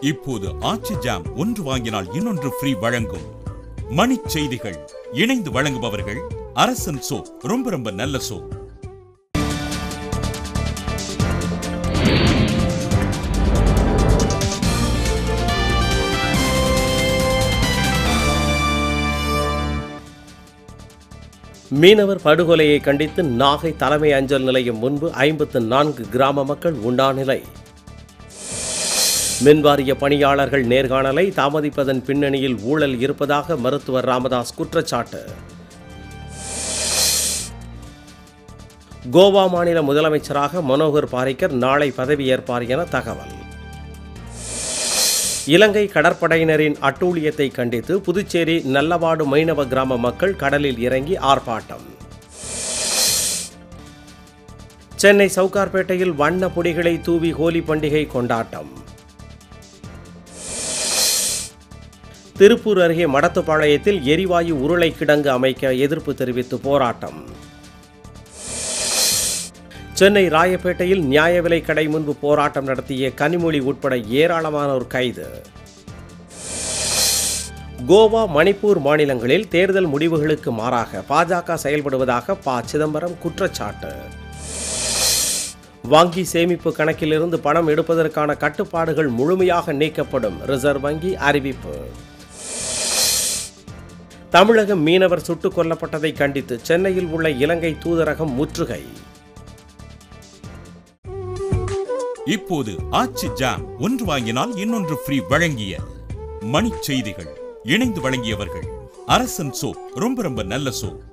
இப்போது ஆச்சி ஜாம் ஒன்று வாங்கினால் இன்னொன்று ஃப்ரீ வழங்கும் மணிச் செய்திகள் இணைந்து வழங்குபவர்கள் அரசன் சோ ரொம்ப ரொம்ப நல்ல சோ மீனவர் படுகொலையை கண்டித்து நாகை தலைமை அஞ்சல் நிலையம் முன்பு ஐம்பத்து நான்கு கிராம மக்கள் உண்ணாநிலை மின்வாரிய பணியாளர்கள் நேர்காணலை தாமதிப்பதன் பின்னணியில் ஊழல் இருப்பதாக மருத்துவர் ராமதாஸ் குற்றச்சாட்டு கோவா மாநில முதலமைச்சராக மனோகர் பாரிக்கர் நாளை பதவியேற்பார் என தகவல் இலங்கை கடற்படையினரின் அட்டூழியத்தை கண்டித்து புதுச்சேரி நல்லவாடு மைனவ கிராம மக்கள் கடலில் இறங்கி ஆர்ப்பாட்டம் சென்னை சவுகார்பேட்டையில் வண்ண பொடிகளை தூவி ஹோலி பண்டிகை கொண்டாட்டம் திருப்பூர் அருகே மடத்துப்பாளையத்தில் எரிவாயு உருளை கிடங்கு அமைக்க எதிர்ப்பு தெரிவித்து போராட்டம் சென்னை ராயப்பேட்டையில் நியாய விலை கடை முன்பு போராட்டம் நடத்திய கனிமொழி உட்பட ஏராளமானோர் கைது கோவா மணிப்பூர் மாநிலங்களில் தேர்தல் முடிவுகளுக்கு மாறாக பாஜக செயல்படுவதாக ப சிதம்பரம் குற்றச்சாட்டு வங்கி சேமிப்பு கணக்கிலிருந்து பணம் எடுப்பதற்கான கட்டுப்பாடுகள் முழுமையாக நீக்கப்படும் ரிசர்வ் வங்கி அறிவிப்பு தமிழக மீனவர் சுட்டுக் கொல்லப்பட்டதை கண்டித்து சென்னையில் உள்ள இலங்கை தூதரகம் முற்றுகை இப்போது ஆச்சி ஜாம் ஒன்று வாங்கினால் இன்னொன்று ஃப்ரீ வழங்கிய மணிச் செய்திகள் இணைந்து வழங்கியவர்கள் அரசன் சோ ரொம்ப ரொம்ப நல்ல சோ